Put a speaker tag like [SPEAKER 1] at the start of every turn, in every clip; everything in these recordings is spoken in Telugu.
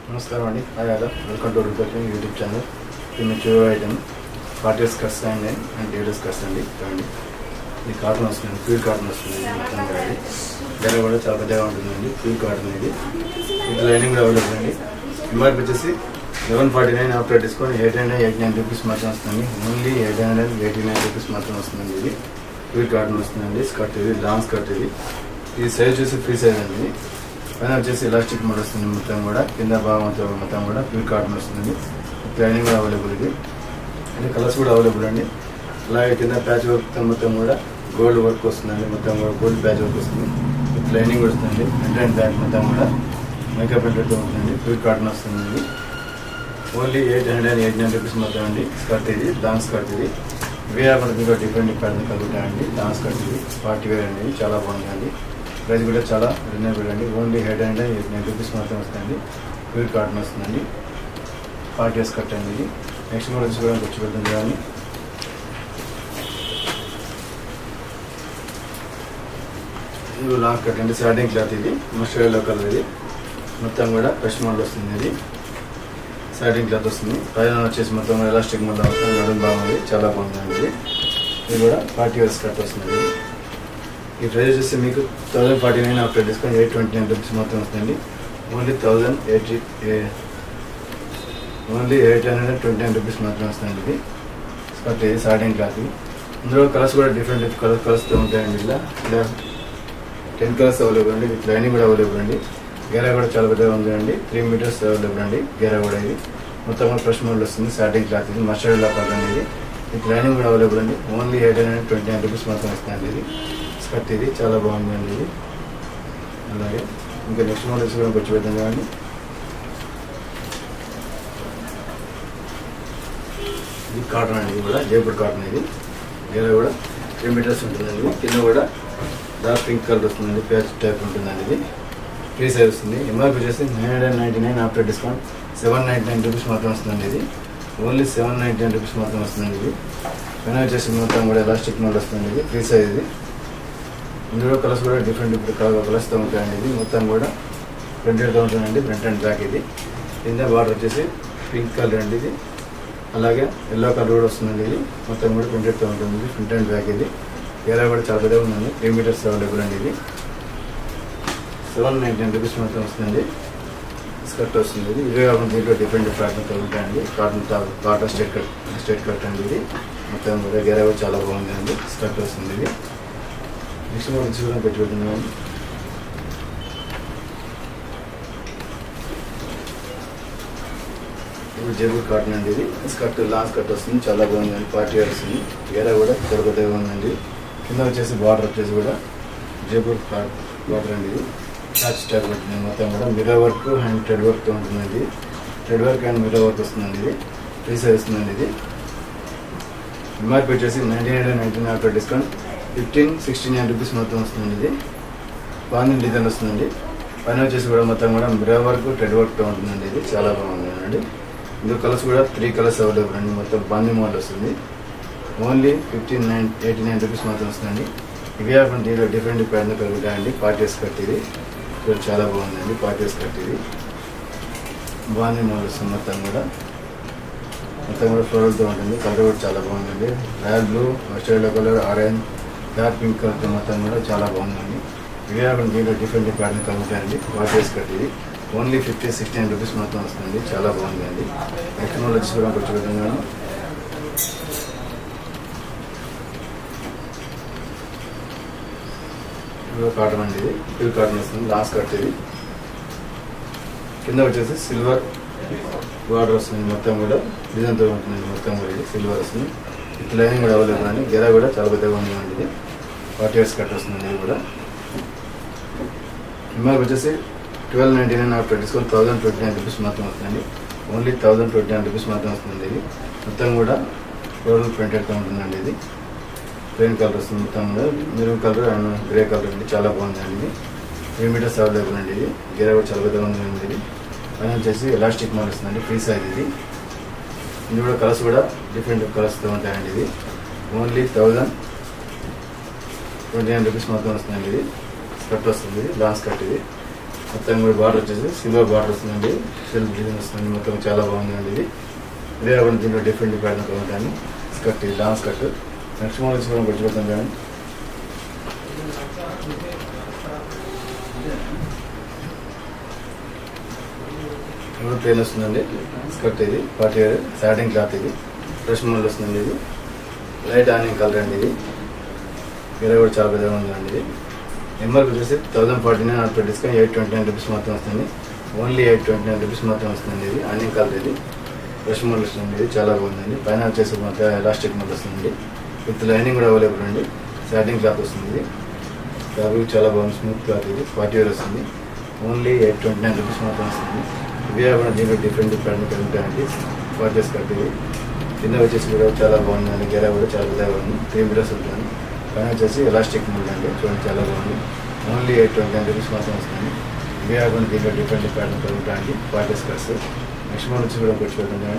[SPEAKER 1] నమస్కారం అండి hi hello welcome to reporting YouTube channel ఇది మీ చూడ ఐటమ్ ఫార్టీ ఇయర్స్ కట్స్ అండి అండ్ డేటర్స్ కట్స్ అండి చూడండి ఇది కాటన్ వస్తుంది ప్యూర్ కాటన్ వస్తుంది మొత్తం కూడా ఇది ధర కూడా చాలా పెద్దగా ఉంటుందండి ప్యూర్ కాటన్ ఇది ఇది లైనింగ్ కూడా అవైలబుల్ అండి ఎంఆర్పి వచ్చేసి eleven forty nine after discount eight hundred eighty nine rupees మాత్రం వస్తుంది only eight hundred eighty nine rupees మాత్రం వస్తుందండి ఇది ప్యూర్ కాటన్ వస్తుందండి స్కర్ట్ ఇది లాంగ్ స్కర్ట్ ఇది ఇది సైజ్ వచ్చేసి ఫ్రీ సైజ్ అండి ఇది పైన వచ్చేసి ఎలాస్టిక్ మోడ్ వస్తుంది మొత్తం కూడా కింద భాగం అంతా మొత్తం కూడా ప్యూర్ కాటన్ వస్తుంది లైనింగ్ కూడా అవైలబుల్ ఇది అంటే కలర్స్ కూడా అవైలబుల్ అండి అలాగే కింద ప్యాచ్ వర్క్ మొత్తం కూడా గోల్డ్ వర్క్ వస్తుందండి మొత్తం కూడా గోల్డ్ ప్యాచ్ వర్క్ వస్తుంది విత్ లైనింగ్ కూడా వస్తుంది ఫ్రంట్ అండ్ బ్యాక్ మొత్తం కూడా మేకప్ ఎంటర్తో ఉంటుందండి ప్యూర్ కాటన్ వస్తుంది only eight hundred and eight nine rupees మొత్తం అండి స్కర్ట్ ఇది లాంగ్ స్కర్ట్ ఇది వేరే మనకి ఇంకా డిఫరెంట్ ప్యాటర్న్ కలుగుతాయండి లాంగ్ స్కర్ట్ ఇది పార్టీ వేర్ అండి చాలా బాగుందండి ప్రైస్ కూడా చాలా రీజనబుల్ అండి only head and eight nine rupees మాత్రం వస్తుంది ప్యూర్ కాటన్ వస్తుందండి పార్టీ వేర్ స్కర్ట్ అండి ఇది నెక్స్ట్ కూడా వచ్చి కూడా వచ్చి పెడుతుంది కానీ ఇది లాంగ్ కట్ అండి సాటింగ్ క్లాత్ ఇది మస్టర్డ్ ఎల్లో కలర్ ఇది మొత్తం కూడా ఫ్రెష్ మోడల్ వస్తుంది ఇది సాటింగ్ క్లాత్ వస్తుంది పైన వచ్చేసి మొత్తం ఎలాస్టిక్ మొత్తం వస్తుంది నడుము బాగుంది చాలా బాగుందండి ఇది ఇది కూడా ఫార్టీ ఇయర్స్ కట్ వస్తుంది ఇది. ఈ ప్రైస్ వచ్చేసి మీకు thousand forty nine after discount eight twenty nine rupees మొత్తం వస్తుంది only thousand eighty only eight hundred twenty nine rupees మాత్రం వస్తుంది ఇది స్కర్ట్ ఇది సాటింగ్ క్లాత్ ఇది. ఇందులో కలర్స్ కూడా డిఫరెంట్ కలర్ కలర్స్తో ఉంటాయండి ఇలా ఇలా టెన్ కలర్స్ అవైలబుల్ అండి విత్ లైనింగ్ కూడా అవైలబుల్ అండి గేరా కూడా చాలా పెద్దగా ఉంది అండి త్రీ మీటర్స్ అవైలబుల్ అండి గేరా కూడా ఇది మొత్తం కూడా ఫ్రెష్ మోడల్ వస్తుంది సాటింగ్ క్లాత్ ఇది మస్టర్డ్ లా పక్కన ఇది విత్ లైనింగ్ కూడా అవైలబుల్ అండి only eight hundred twenty nine rupees మాత్రం వస్తుంది ఇది స్కర్ట్ ఇది చాలా బాగుంది అండి ఇది అలాగే ఇంకా నెక్స్ట్ మోడల్స్ కూడా వచ్చి పెద్దాం కానీ ఇది కాటన్ అండి ఇది కూడా జైపూర్ కాటన్ ఇది గేరా కూడా త్రీ మీటర్స్ ఉంటుందండి ఇది కింద కూడా డార్క్ పింక్ కలర్ వస్తుందండి ప్యాచ్ టైప్ ఉంటుందండి ఇది ఫ్రీ సైజ్ వస్తుంది ఎంఆర్పి వచ్చేసి nine hundred ninety nine after discount seven ninety nine rupees మాత్రం వస్తుందండి ఇది only seven ninety nine rupees మాత్రం వస్తుందండి ఇది పైన వచ్చేసి మొత్తం కూడా ఎలాస్టిక్ మోడ్ వస్తుంది ఇది ఫ్రీ సైజ్ ఇది ఇందులో కలర్స్ కూడా డిఫరెంట్ డిఫరెంట్ కలర్ కలర్స్తో ఉంటాయండి ఇది మొత్తం కూడా ప్రింటెడ్తో ఉంటుందండి ఫ్రంట్ అండ్ బ్యాక్ ఇది కింద బార్డర్ వచ్చేసి పింక్ కలర్ అండి ఇది అలాగే ఎల్లో కలర్ కూడా వస్తుందండి ఇది మొత్తం కూడా ప్రింటెడ్తో ఉంటుంది ఇది ఫ్రంట్ అండ్ బ్యాక్ ఇది ఏరియా కూడా చాలా పెద్దగా ఉందండి త్రీ మీటర్స్ అవైలబుల్ అండి ఇది సెవెన్ నైంటీ నైన్ రూపీస్ మాత్రం వస్తుంది స్కర్ట్ వస్తుంది ఇది ఇవే కాకుండా దీంట్లో డిఫరెంట్ ప్యాటర్న్తో ఉంటాయండి cotton top cotton straight cut straight cut అండి ఇది మొత్తం కూడా గేరా కూడా చాలా బాగుంది అండి స్కర్ట్ వస్తుంది ఇది నెక్స్ట్ మోడల్ కూడా పెట్టి పెడుతున్నాం ఇది జైపూర్ కాటన్ అండి ఇది స్కర్ట్ లాంగ్ స్కర్ట్ వస్తుంది చాలా బాగుందండి పార్టీ వేర్ వస్తుంది గేరా కూడా చాలా పెద్దగా ఉందండి కింద వచ్చేసి బార్డర్ వచ్చేసి కూడా జైపూర్ బార్డర్ అండి ఇది ప్యాచ్ టైప్ ఉంటుంది మొత్తం కూడా మిర్రర్ వర్క్ అండ్ థ్రెడ్ వర్క్తో ఉంటుందండి thread work and mirror work వస్తుందండి ఇది ఫ్రీ సైజ్ వస్తుందండి ఇది ఎంఆర్పి వచ్చేసి nineteen hundred nineteen after discount fifteen sixty nine rupees మొత్తం వస్తుందండి ఇది బాగుంది డిజైన్ వస్తుందండి పైన వచ్చేసి కూడా మొత్తం కూడా మిర్రర్ వర్క్ థ్రెడ్ వర్క్తో ఉంటుందండి ఇది చాలా బాగుందండి ఇందులో కలర్స్ కూడా త్రీ కలర్స్ అవైలబుల్ అండి మొత్తం బాందీ మోడల్ వస్తుంది only fifteen nine eighty nine rupees మాత్రం వస్తుందండి ఇవి కాకుండా దీంట్లో డిఫరెంట్ ప్యాటర్న్ కలుగుతాయండి పార్టీస్ కట్ ఇది చూడండి చాలా బాగుందండి పార్టీస్ కట్ ఇది బాగుంది మోడల్ వస్తుంది మొత్తం కూడా మొత్తం కూడా ఫ్లోరల్తో ఉంటుంది కలర్ కూడా చాలా బాగుందండి royal blue mustard colour orange dark pink colour మొత్తం కూడా చాలా బాగుందండి ఇవి కాకుండా దీంట్లో డిఫరెంట్ ప్యాటర్న్ కలుగుతాయండి పార్టీస్ కట్ ఇది ఓన్లీ ఫిఫ్టీ సిక్స్టీన్ రూపీస్ మాత్రం వస్తుంది చాలా బాగుందండి నెక్స్ట్ మోడల్ వచ్చి కూడా కొంచెం విధంగా ఇదిగో కాటన్ అండి ఇది ప్యూర్ కాటన్ వస్తుంది లాస్ట్ కట్ ఇది కింద వచ్చేసి సిల్వర్ బార్డర్ వస్తుంది మొత్తం కూడా డిజైన్తో ఉంటుంది మొత్తం కూడా ఇది సిల్వర్ వస్తుంది ఇట్ లైనింగ్ కూడా అవైలబుల్ అండి గెర కూడా చాలా పెద్దగా ఉందండి ఇది ఫార్టీ ఇయర్స్ కట్ వస్తుంది ఇది కూడా ఎంఆర్ వచ్చేసి twelve ninety nine after discount thousand twenty nine rupees మాత్రం వస్తుంది only thousand twenty nine rupees మాత్రం వస్తుంది ఇది మొత్తం కూడా ఫ్లోరల్ ప్రింటెడ్తో ఉంటుందండి ఇది ప్లెయిన్ కలర్ వస్తుంది మొత్తం కూడా maroon colour and grey colour అండి చాలా బాగుందండి ఇది త్రీ మీటర్స్ అవైలబుల్ అండి ఇది గేరా కూడా చాలా పెద్దగా ఉందండి ఇది పైన వచ్చేసి ఎలాస్టిక్ మోడల్ వస్తుందండి ఫ్రీ సైజ్ ఇది ఇది కూడా కలర్స్ కూడా డిఫరెంట్ కలర్స్తో ఉంటాయండి ఇది only thousand twenty nine rupees మొత్తం వస్తుందండి ఇది స్కర్ట్ వస్తుంది లాంగ్ స్కర్ట్ ఇది మొత్తం కూడా బార్డర్ వచ్చేసి సిల్వర్ బార్డర్ వస్తుందండి సెల్ఫ్ డిజైన్ వస్తుంది మొత్తం చాలా బాగుందండి ఇది ఇదే కాకుండా దీంట్లో డిఫరెంట్ ప్యాటర్న్ ఉంటాయి స్కర్ట్ ఇది లాంగ్ స్కర్ట్ నెక్స్ట్ మోడల్ వచ్చి మనం కూర్చోబెడతాం కానీ ఇప్పుడు ప్లేన్ వస్తుందండి స్కర్ట్ ఇది పార్టీ వేర్ సాటింగ్ క్లాత్ ఇది ఫ్రెష్ మోడల్ వస్తుందండి ఇది లైట్ ఆనియన్ కలర్ అండి ఇది వేరే కూడా చాలా పెద్దగా ఉందండి ఇది ఎంఆర్పి వచ్చేసి thousand forty nine after discount eight twenty nine rupees మాత్రం వస్తుంది only eight twenty nine rupees మాత్రం వస్తుంది ఇది ఆనియన్ కలర్ ఇది ఫ్రెష్ మోడల్ వస్తుంది ఇది చాలా బాగుందండి పైన వచ్చేసి మాత్రం ఎలాస్టిక్ మోడల్ వస్తుంది విత్ లైనింగ్ కూడా అవైలబుల్ అండి సాటింగ్ క్లాత్ వస్తుంది ఇది ఫ్యాబ్రిక్ చాలా బాగుంది స్మూత్ క్లాత్ ఇది ఫార్టీ వేర్ వస్తుంది only eight twenty nine rupees మాత్రం వస్తుంది ఇవి కాకుండా దీంట్లో డిఫరెంట్ డిఫరెంట్ ఉంటాయండి ఫార్టీ స్కర్ట్ ఇది కింద వచ్చేసి కూడా చాలా బాగుందండి గెరా కూడా చాలా పెద్దగా ఉంది త్రీ మీటర్స్ ఉంటుంది పైన వచ్చేసి ఎలాస్టిక్ మోడల్ అండి చూడండి చాలా బాగుంది only eight twenty nine rupees మాత్రం వస్తుంది ఇవి కాకుండా దీంట్లో డిఫరెంట్ డిఫరెంట్ ఉంటాయండి ఫార్టీ స్కర్ట్స్ నెక్స్ట్ మోడల్ వచ్చి కూడా కూర్చోబెట్టండి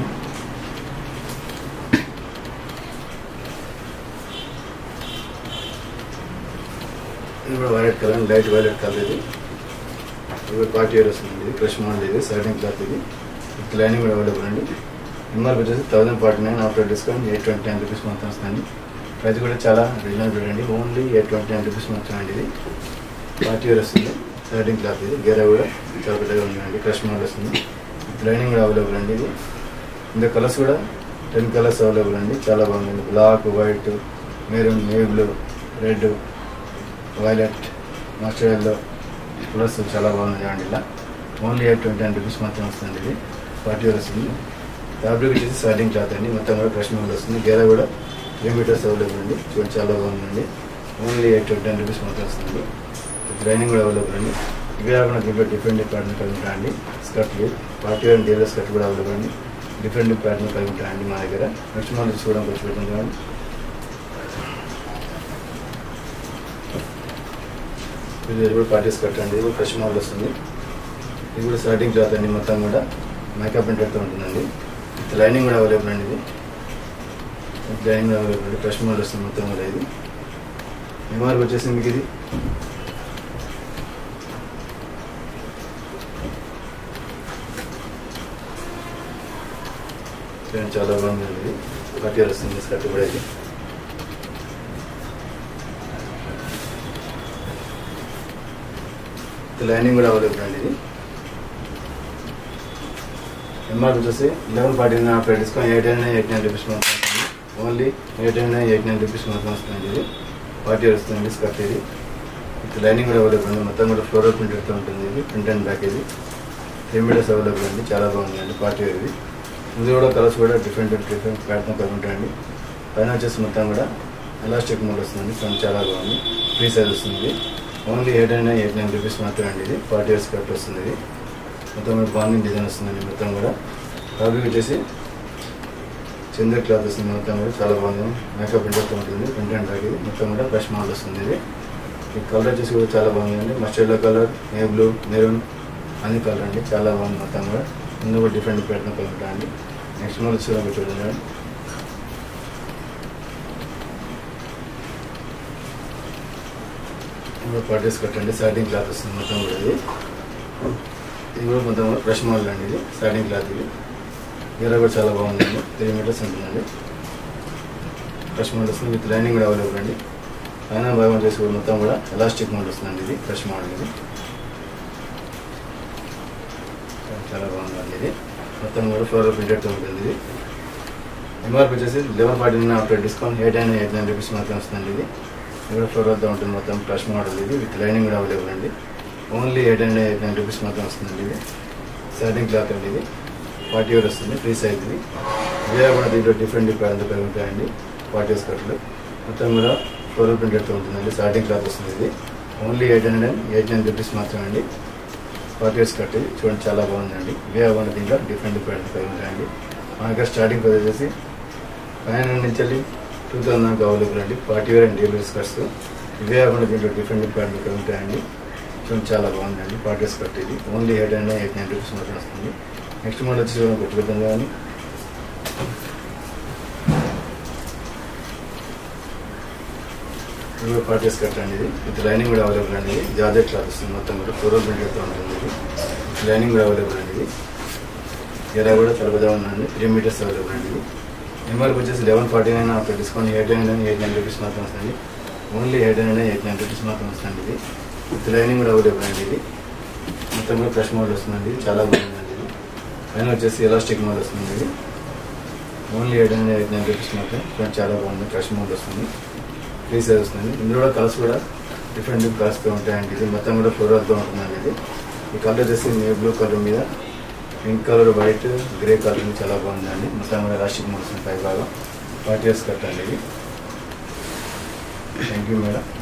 [SPEAKER 1] ఇది కూడా violet colour light violet colour ఇది ఇది కూడా పార్టీ వేర్ వస్తుంది ఇది ఫ్రెష్ మోడల్ ఇది సైడింగ్ క్లాత్ ఇది విత్ లైనింగ్ కూడా అవైలబుల్ అండి ఎంఆర్పి వచ్చేసి thousand forty nine after discount eight twenty nine rupees మాత్రం వస్తుంది ప్రైస్ కూడా చాలా రీజనబుల్ అండి only eight twenty nine rupees మాత్రం అండి ఇది పార్టీ వేర్ వస్తుంది సైడింగ్ క్లాత్ ఇది గేరా కూడా చాలా పెద్దగా ఉందండి ఫ్రెష్ మోడల్ వస్తుంది విత్ లైనింగ్ కూడా అవైలబుల్ అండి ఇది ఇందులో కలర్స్ కూడా టెన్ కలర్స్ అవైలబుల్ అండి చాలా బాగుందండి black white maroon navy blue red violet mustard yellow colours చాలా బాగుంది అండి ఇలా only eight twenty nine rupees మాత్రం వస్తుంది ఇది ఫార్టీ వస్తుంది ఫ్యాబ్రిక్ వచ్చేసి సాటింగ్ క్లాత్ అండి మొత్తం కూడా ఫ్రెష్ మోడల్ వస్తుంది గేర కూడా త్రీ మీటర్స్ అవైలబుల్ అండి చూడండి చాలా బాగుందండి only eight twenty nine rupees మాత్రం వస్తుంది ట్రైనింగ్ కూడా అవైలబుల్ అండి ఇవి కాకుండా దీంట్లో డిఫరెంట్ ప్యాటర్న్ కలిగి ఉంటాయండి స్కర్ట్లు పార్టీ వేర్ డీలర్ స్కర్ట్ కూడా అవైలబుల్ అండి డిఫరెంట్ ప్యాటర్న్ కలిగి ఉంటాయండి మా దగ్గర నెక్స్ట్ మోడల్ చూడడానికి వచ్చి పెట్టింది ఇది కూడా పార్టీస్ కట్టండి ఇది కూడా ఫ్రెష్ మోడల్ వస్తుంది ఇది కూడా స్టార్టింగ్ క్లాత్ అండి మొత్తం కూడా మేకప్ ప్రింటెడ్తో ఉంటుందండి లైనింగ్ కూడా అవైలబుల్ అండి ఇది లైనింగ్ అవైలబుల్ అండి ఫ్రెష్ మోడల్ వస్తుంది మొత్తం కూడా ఇది ఎంఆర్పి వచ్చేసి మీకు ఇది చూడండి, చాలా బాగుంది ఇది పార్టీ వస్తుంది స్కర్ట్ కూడా ఇది లైనింగ్ కూడా అవైలబుల్ అండి ఇది ఎంఆర్ వచ్చేసి eleven forty nine after discount eight nine eight nine rupees మాత్రం వస్తుంది only eight nine eight nine rupees మాత్రం వస్తుంది ఇది ఫార్టీ వస్తుంది స్కర్ట్ ఇది విత్ లైనింగ్ కూడా అవైలబుల్ అండి మొత్తం కూడా ఫ్లోరల్ ప్రింట్ అయితే ఉంటుంది ఇది ప్రింట్ అండ్ బ్యాక్ ఇది త్రీ మీటర్స్ అవైలబుల్ అండి చాలా బాగుంది అండి పార్టీ వేర్ ఇది ఇది కూడా కలర్స్ కూడా డిఫరెంట్ డిఫరెంట్ ప్యాటర్న్ కలిగి ఉంటాయండి పైన వచ్చేసి మొత్తం కూడా ఎలాస్టిక్ మోడ్ వస్తుంది ఫ్రంట్ చాలా బాగుంది ఫ్రీ సైజ్ వస్తుంది only eight nine eight nine rupees మాత్రమే అండి ఇది ఫార్టీ ఇయర్స్ కట్ వస్తుంది ఇది మొత్తం కూడా బాగుంది డిజైన్ వస్తుందండి మొత్తం కూడా ఫ్యాబ్రిక్ వచ్చేసి చంద్ర క్లాత్ వస్తుంది మొత్తం కూడా చాలా బాగుంది మేకప్ ప్రింట్ ఉంటుంది ప్రింట్ అండ్ బ్యాగ్ ఇది మొత్తం కూడా ఫ్రెష్ మోడల్ వస్తుంది ఇది ఈ కలర్ వచ్చేసి కూడా చాలా బాగుందండి మస్టర్డ్ కలర్ ఏ బ్లూ మెరూన్ అన్ని కలర్ అండి చాలా బాగుంది మొత్తం కూడా ఇందులో కూడా డిఫరెంట్ ప్యాటర్న్ కలర్ ఉంటాయండి నెక్స్ట్ మోడల్ వచ్చి చూడండి ఇప్పుడు పర్చేస్ కట్టండి సాటింగ్ క్లాత్ వస్తుంది మొత్తం కూడా ఇది ఇది కూడా మొత్తం ఫ్రెష్ మోడల్ అండి ఇది సాటింగ్ క్లాత్ ఇది గీర కూడా చాలా బాగుందండి త్రీ మీటర్స్ ఉంటుందండి ఫ్రెష్ మోడల్ వస్తుంది విత్ లైనింగ్ కూడా అవైలబుల్ అండి పైన బై వన్ చేసి కూడా మొత్తం కూడా ఎలాస్టిక్ మోడల్ వస్తుందండి ఇది ఫ్రెష్ మోడల్ ఇది చాలా బాగుందండి ఇది మొత్తం కూడా ఫ్లోర్ ప్రింటెడ్తో ఉంటుంది ఇది ఎంఆర్పి వచ్చేసి eleven forty nine after discount eight nine eight nine rupees మాత్రం వస్తుందండి ఇది ఇది కూడా ఫ్లోర్ వద్ద ఉంటుంది మొత్తం ఫ్రెష్ మోడల్ ఇది విత్ లైనింగ్ కూడా అవైలబుల్ అండి only eight hundred eight nine rupees మాత్రం వస్తుందండి ఇది సాటింగ్ క్లాత్ అండి ఇది ఫార్టీ ఇయర్ వస్తుంది ఫ్రీ సైజ్ ఇది ఇవే కూడా దీంట్లో డిఫరెంట్ డిఫరెంట్ కలిగి ఉంటాయండి ఫార్టీ ఇయర్స్ కట్లు మొత్తం కూడా ఫ్లోరల్ ప్రింటెడ్తో ఉంటుందండి సాటింగ్ క్లాత్ వస్తుంది ఇది only eight hundred and eight nine rupees మాత్రమే అండి ఫార్టీ ఇయర్స్ కట్ ఇది చూడండి చాలా బాగుందండి ఇవే కూడా దీంట్లో డిఫరెంట్ డిఫరెంట్ కలిగి ఉంటాయండి మన దగ్గర స్టార్టింగ్ ప్రైస్ వచ్చేసి ఫైవ్ హండ్రెడ్ నుంచి వెళ్ళి టూ థౌసండ్ దాకా అవైలబుల్ అండి ఫార్టీ వేర్ అండ్ డీలర్ స్కర్ట్స్ ఇవే కాకుండా దీంట్లో డిఫరెంట్ డిఫరెంట్ ఇక్కడ ఉంటాయండి చూడండి చాలా బాగుందండి ఫార్టీ స్కర్ట్ ఇది only eight hundred eight nine rupees మాత్రం వస్తుంది నెక్స్ట్ మోడల్ వచ్చి చూడండి కొట్టుకుందాం కానీ ఇది ఫార్టీ ఇయర్స్ కట్ అండి ఇది విత్ లైనింగ్ కూడా అవైలబుల్ అండి ఇది జార్జెట్ క్లాత్ వస్తుంది మొత్తం కూడా ఫ్లోరల్ ప్రింట్ అయితే ఉంటుంది ఇది లైనింగ్ కూడా అవైలబుల్ అండి ఇది ఎరా కూడా చాలా పెద్దగా ఉందండి త్రీ మీటర్స్ అవైలబుల్ అండి ఇది ఎంఆర్కి వచ్చేసి eleven forty nine after discount eight nine eight nine rupees మాత్రం వస్తుంది only eight nine eight nine rupees మాత్రం వస్తుంది ఇది విత్ లైనింగ్ కూడా అవైలబుల్ అండి ఇది మొత్తం కూడా ఫ్రెష్ మోడల్ వస్తుందండి చాలా బాగుందండి ఇది పైన వచ్చేసి ఎలాస్టిక్ మోడల్ వస్తుంది ఇది only eight nine eight nine rupees మాత్రం ఫ్రంట్ చాలా బాగుంది ఫ్రెష్ మోడల్ వస్తుంది ఫ్రీ సైజ్ వస్తుంది ఇందులో కూడా కలర్స్ కూడా డిఫరెంట్ కలర్స్తో ఉంటాయండి ఇది మొత్తం కూడా ఫ్లోరల్తో ఉంటుందండి ఇది ఈ కలర్ వచ్చేసి నే బ్లూ కలర్ మీద pink colour white grey colour మీద చాలా బాగుందండి మొత్తం కూడా ఎలాస్టిక్ మోడల్స్ ఉంటాయి బాగా ఫార్టీ ఇయర్స్ కట్టండి ఇది థ్యాంక్ యూ మేడం